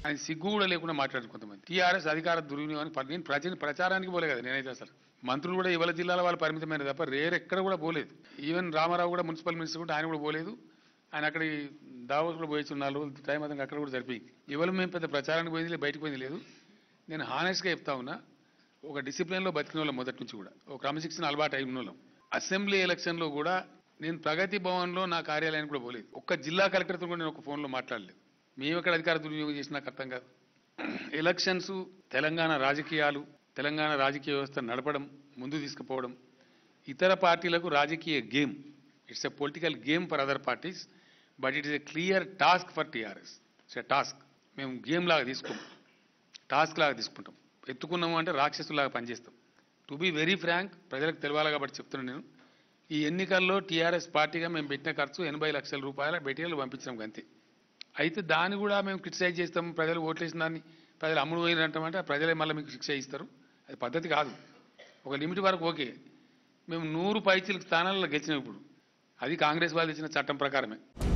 అని సిగ్గు కూడా లేకుండా మాట్లాడారు కొంతమంది టీఆర్ఎస్ అధికార దుర్వినియోగానికి ప- నేను ప్రజ ప్రచారానికి పోలే కదా నేనైతే అసలు మంత్రులు కూడా ఇవాళ జిల్లాల వాళ్ళు పరిమితమైన తప్ప రేరు ఎక్కడ కూడా పోలేదు ఈవెన్ రామారావు కూడా మున్సిపల్ మినిస్టర్ కూడా ఆయన కూడా పోలేదు ఆయన అక్కడి దావోస్ కూడా పోయి నాలుగు రోజులు టైం అతనికి అక్కడ కూడా సరిపోయింది ఇవాళ మేము పెద్ద ప్రచారానికి పోయింది లేదు, బయటకు పోయింది లేదు నేను హానెస్ట్గా చెప్తా ఉన్నా ఒక డిసిప్లిన్లో బతికిన వాళ్ళం మొదటి నుంచి కూడా ఒక క్రమశిక్షణ అలవాటు అయిన వాళ్ళం అసెంబ్లీ ఎలక్షన్లో కూడా నేను ప్రగతి భవన్లో నా కార్యాలయానికి కూడా పోలేదు ఒక్క జిల్లా కలెక్టర్తో కూడా నేను ఒక ఫోన్లో మాట్లాడలేదు మేము ఎక్కడ అధికార దుర్వినియోగం చేసినా నాకు అర్థం కాదు ఎలక్షన్స్ తెలంగాణ రాజకీయాలు తెలంగాణ రాజకీయ వ్యవస్థ నడపడం ముందు తీసుకుపోవడం ఇతర పార్టీలకు రాజకీయ game it's a political game for other parties but it is a clear task for TRS it's a task మేము గేమ్ లాగా తీసుకోం టాస్క్ లాగా తీసుకుంటాం ఎత్తుకున్నాము అంటే రాక్షసులాగా పనిచేస్తాం టు బీ వెరీ ఫ్రాంక్ ప్రజలకు తెలవాలి కాబట్టి చెప్తున్నాను నేను ఈ ఎన్నికల్లో టీఆర్ఎస్ పార్టీగా మేము పెట్టిన ఖర్చు ఎనభై లక్షల రూపాయల బెటీలు పంపించాం అంతే అయితే దాన్ని కూడా మేము క్రిటిసైజ్ చేస్తాం ప్రజలు ఓట్లేసిన దాన్ని ప్రజలు అమ్ముడు పోయినంటామంటే ప్రజలే మళ్ళీ మీకు శిక్ష ఇస్తారు అది పద్ధతి కాదు ఒక లిమిట్ వరకు ఓకే మేము నూరు పైచీలకు స్థానాల్లో గెలిచినాం ఇప్పుడు అది కాంగ్రెస్ వాళ్ళు ఇచ్చిన చట్టం ప్రకారమే